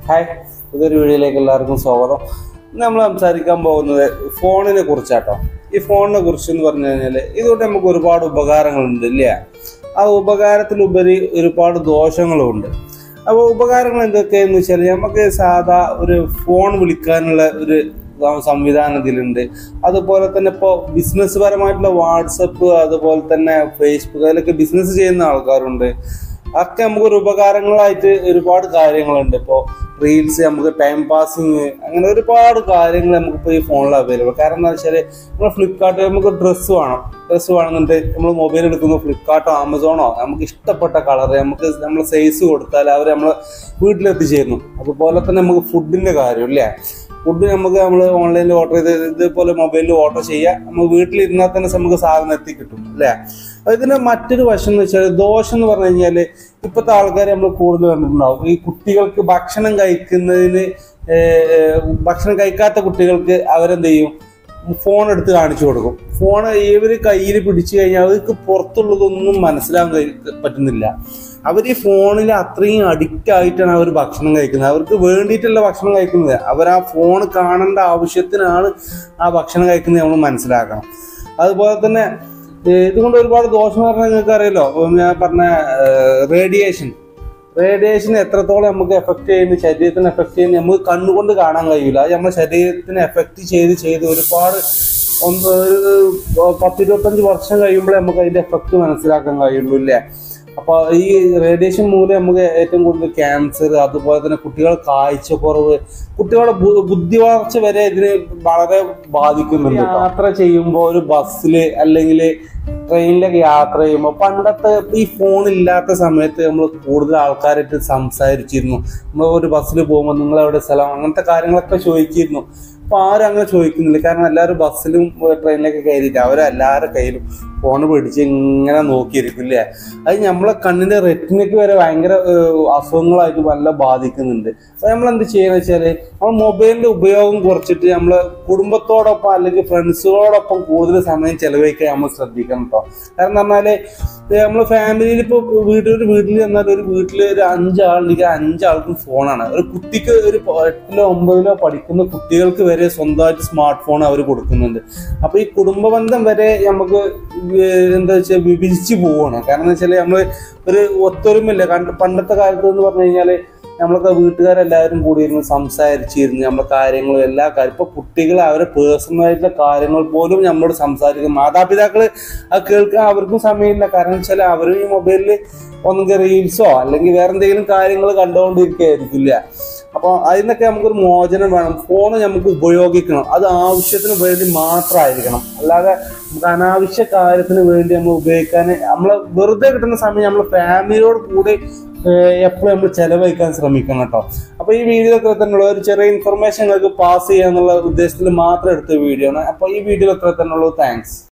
hi ഇതൊരു വീഡിയോയിലേക്ക് എല്ലാവർക്കും സ്വാഗതം ഇന്ന് നമ്മൾ സംസാരിക്കാൻ പോകുന്നത് ഫോണിനെ കുറിച്ചാട്ടോ ഈ ഫോണിനെ കുറിച്ച് എന്ന് പറഞ്ഞു കഴിഞ്ഞാൽ ഇതുകൊണ്ട് നമുക്ക് ഒരുപാട് ഉപകാരങ്ങളുണ്ട് ഇല്ലേ ആ ഉപകാരത്തിലുപരി ഒരുപാട് ദോഷങ്ങളുമുണ്ട് അപ്പോൾ ഉപകാരങ്ങൾ എന്തൊക്കെയെന്ന് വെച്ചാൽ നമുക്ക് സാധാ ഒരു ഫോൺ വിളിക്കാനുള്ള ഒരു സംവിധാനം ഇതിലുണ്ട് അതുപോലെ തന്നെ ഇപ്പോൾ ബിസിനസ് പരമായിട്ടുള്ള വാട്സപ്പ് അതുപോലെ തന്നെ ഫേസ്ബുക്ക് അതിലൊക്കെ ബിസിനസ് ചെയ്യുന്ന ആൾക്കാരുണ്ട് ഒക്കെ നമുക്കൊരു ഉപകാരങ്ങളായിട്ട് ഒരുപാട് കാര്യങ്ങളുണ്ട് ഇപ്പോൾ റീൽസ് നമുക്ക് ടൈം പാസിങ് അങ്ങനെ ഒരുപാട് കാര്യങ്ങൾ നമുക്കിപ്പോൾ ഈ ഫോണിൽ അവൈലബിൾ കാരണം എന്താ വെച്ചാൽ നമ്മൾ ഫ്ലിപ്കാർട്ട് നമുക്ക് ഡ്രസ്സ് വേണം ഡ്രസ്സ് വേണമെന്നുണ്ടെങ്കിൽ നമ്മൾ മൊബൈൽ എടുക്കുന്നു ഫ്ലിപ്കാർട്ടോ ആമസോണോ നമുക്ക് ഇഷ്ടപ്പെട്ട കളർ നമുക്ക് നമ്മൾ സൈസ് കൊടുത്താൽ അവർ നമ്മളെ വീട്ടിലെത്തിച്ചേരുന്നു അതുപോലെ തന്നെ നമുക്ക് ഫുഡിൻ്റെ കാര്യം ഇല്ലേ ഫുഡ് നമുക്ക് നമ്മൾ ഓൺലൈനിൽ ഓർഡർ ചെയ്ത് ഇതേപോലെ മൊബൈലിൽ ഓർഡർ ചെയ്യാം നമ്മൾ വീട്ടിലിരുന്നാൽ തന്നെ നമുക്ക് സാധനം എത്തിക്കിട്ടും അല്ലേ അപ്പൊ ഇതിന്റെ മറ്റൊരു വശം എന്ന് വെച്ചാൽ ദോഷം എന്ന് പറഞ്ഞു കഴിഞ്ഞാൽ ഇപ്പോഴത്തെ ആൾക്കാർ നമ്മൾ കൂടുതൽ കണ്ടിട്ടുണ്ടാവും ഈ കുട്ടികൾക്ക് ഭക്ഷണം കഴിക്കുന്നതിന് ഏർ, ഏർ, ഭക്ഷണം കഴിക്കാത്ത കുട്ടികൾക്ക് അവരെന്ത് ചെയ്യും ഫോൺ എടുത്ത് കാണിച്ചു കൊടുക്കും ഫോൺ ഇവർ കയ്യിൽ പിടിച്ചു കഴിഞ്ഞാൽ അവർക്ക് പുറത്തുള്ളതൊന്നും മനസ്സിലാകാൻ കഴി- പറ്റുന്നില്ല അവർ ഈ ഫോണിൽ അത്രയും അഡിക്റ്റ് ആയിട്ടാണ് അവർ ഭക്ഷണം കഴിക്കുന്നത് അവർക്ക് വേണ്ടിയിട്ടുള്ള ഭക്ഷണം കഴിക്കുന്നത് അവർ ആ ഫോൺ കാണേണ്ട ആവശ്യത്തിനാണ് ആ ഭക്ഷണം കഴിക്കുന്നത് നമ്മൾ മനസ്സിലാക്കണം അതുപോലെ തന്നെ ഏഹ് ഇതുകൊണ്ട് ഒരുപാട് ദോഷം പറഞ്ഞാൽ നിങ്ങൾക്ക് അറിയാലോ ഇപ്പൊ ഞാൻ പറഞ്ഞ റേഡിയേഷൻ റേഡിയേഷൻ എത്രത്തോളം നമുക്ക് എഫക്ട് ചെയ്യുന്നു ശരീരത്തിന് എഫക്ട് ചെയ്യുന്നു നമുക്ക് കണ്ണുകൊണ്ട് കാണാൻ കഴിയില്ല അത് നമ്മുടെ ശരീരത്തിന് എഫക്ട് ചെയ്ത് ചെയ്ത് ഒരുപാട് ഒന്ന് ഒരു പത്ത് ഇരുപത്തഞ്ച് വർഷം കഴിയുമ്പോഴേ നമുക്ക് അതിന്റെ എഫക്ട് മനസ്സിലാക്കാൻ കഴിയുള്ളൂ ഇല്ലേ അപ്പൊ ഈ റേഡിയേഷൻ മൂലം നമുക്ക് ഏറ്റവും കൂടുതൽ ക്യാൻസർ അതുപോലെ തന്നെ കുട്ടികൾ കാഴ്ചക്കുറവ് കുട്ടികളുടെ ബു- ബുദ്ധി വളർച്ച വരെ ഇതിന് വളരെ ബാധിക്കുന്നുണ്ട് യാത്ര ചെയ്യുമ്പോൾ ഒരു ബസ്സില് അല്ലെങ്കിൽ ട്രെയിനിലൊക്കെ യാത്ര ചെയ്യുമ്പോൾ പണ്ടത്തെ ഈ ഫോൺ ഇല്ലാത്ത സമയത്ത് നമ്മൾ കൂടുതൽ ആൾക്കാരായിട്ട് സംസാരിച്ചിരുന്നു നമ്മൾ ഒരു ബസ്സിൽ പോകുമ്പോൾ നിങ്ങൾ എവിടെ സ്ഥലം അങ്ങനത്തെ കാര്യങ്ങളൊക്കെ ചോദിച്ചിരുന്നു അപ്പൊ ആരും അങ്ങനെ ചോദിക്കുന്നില്ല കാരണം എല്ലാവരും ബസ്സിലും ട്രെയിനിലൊക്കെ കയറിയിട്ട് അവരെല്ലാവരുടെ കയ്യിലും ഫോൺ പിടിച്ച് ഇങ്ങനെ നോക്കിയിരിക്കും ഇല്ലേ അത് നമ്മളെ കണ്ണിന്റെ റെറ്റിനയ്ക്ക് വരെ ഭയങ്കര ഏഹ്, അസുഖങ്ങളായിട്ട് നല്ല ബാധിക്കുന്നുണ്ട് അപ്പൊ നമ്മൾ എന്ത് ചെയ്യുന്ന വെച്ചാല് നമ്മൾ മൊബൈലിന്റെ ഉപയോഗം കുറച്ചിട്ട് നമ്മള് കുടുംബത്തോടൊപ്പം അല്ലെങ്കിൽ ഫ്രണ്ട്സുകളോടൊപ്പം കൂടുതൽ സമയം ചെലവഴിക്കാൻ നമ്മൾ ശ്രദ്ധിക്കണം കേട്ടോ കാരണം എന്ന് പറഞ്ഞാല് നമ്മൾ ഫാമിലിയിൽ ഇപ്പോൾ വീട്ടിൽ ഒരു വീട്ടിൽ ചെന്നാൽ ഒരു വീട്ടിൽ ഒരു അഞ്ചാളുണ്ടെങ്കിൽ അഞ്ചാൾക്കും ഫോണാണ് ഒരു കുട്ടിക്ക് ഒരു എട്ടിലോ ഒമ്പതിലോ പഠിക്കുന്ന കുട്ടികൾക്ക് വരെ സ്വന്തമായിട്ട് സ്മാർട്ട് ഫോൺ അവർ കൊടുക്കുന്നുണ്ട് അപ്പൊ ഈ കുടുംബ ബന്ധം വരെ നമുക്ക് ഏഹ് എന്താ വെച്ചാൽ വിഭജിച്ച് പോവാണ് കാരണം എന്താ വെച്ചാൽ നമ്മൾ ഒരു ഒത്തൊരുമില്ല കണ്ട് പണ്ടത്തെ കാലത്ത് എന്ന് പറഞ്ഞു കഴിഞ്ഞാല് നമ്മളൊക്കെ വീട്ടുകാരെല്ലാവരും കൂടി ഇരുന്ന് സംസാരിച്ചിരുന്നു നമ്മളെ കാര്യങ്ങളും എല്ലാ കാര്യം ഇപ്പൊ കുട്ടികൾ അവരെ പേഴ്സണൽ ആയിട്ടുള്ള കാര്യങ്ങൾ പോലും നമ്മളോട് സംസാരിക്കും മാതാപിതാക്കൾ അത് കേൾക്കാൻ അവർക്കും സമയമില്ല കാരണം വെച്ചാൽ അവരും ഈ മൊബൈലിൽ ഒന്നെങ്കിൽ റീൽസോ അല്ലെങ്കിൽ വേറെ എന്തെങ്കിലും കാര്യങ്ങൾ കണ്ടുകൊണ്ടിരിക്കുകയായിരിക്കില്ല അപ്പോൾ അതിനൊക്കെ നമുക്കൊരു മോചനം വേണം ഫോൺ നമുക്ക് ഉപയോഗിക്കണം അത് ആവശ്യത്തിന് വേണ്ടി മാത്രമായിരിക്കണം അല്ലാതെ നമുക്ക് അനാവശ്യ കാര്യത്തിന് വേണ്ടി നമ്മൾ ഉപയോഗിക്കാൻ നമ്മൾ വെറുതെ കിട്ടുന്ന സമയം നമ്മൾ ഫാമിലിയോട് കൂടി എപ്പോഴും നമ്മൾ ചെലവഴിക്കാൻ ശ്രമിക്കണം കേട്ടോ അപ്പോൾ ഈ വീഡിയോ എത്ര തന്നെയുള്ള ഒരു ചെറിയ ഇൻഫർമേഷൻ നിങ്ങൾക്ക് പാസ് ചെയ്യാന്നുള്ള ഉദ്ദേശത്തിൽ മാത്രം എടുത്ത വീഡിയോ ആണ് അപ്പോൾ ഈ വീഡിയോ എത്ര തന്നെയുള്ളൂ താങ്ക്സ്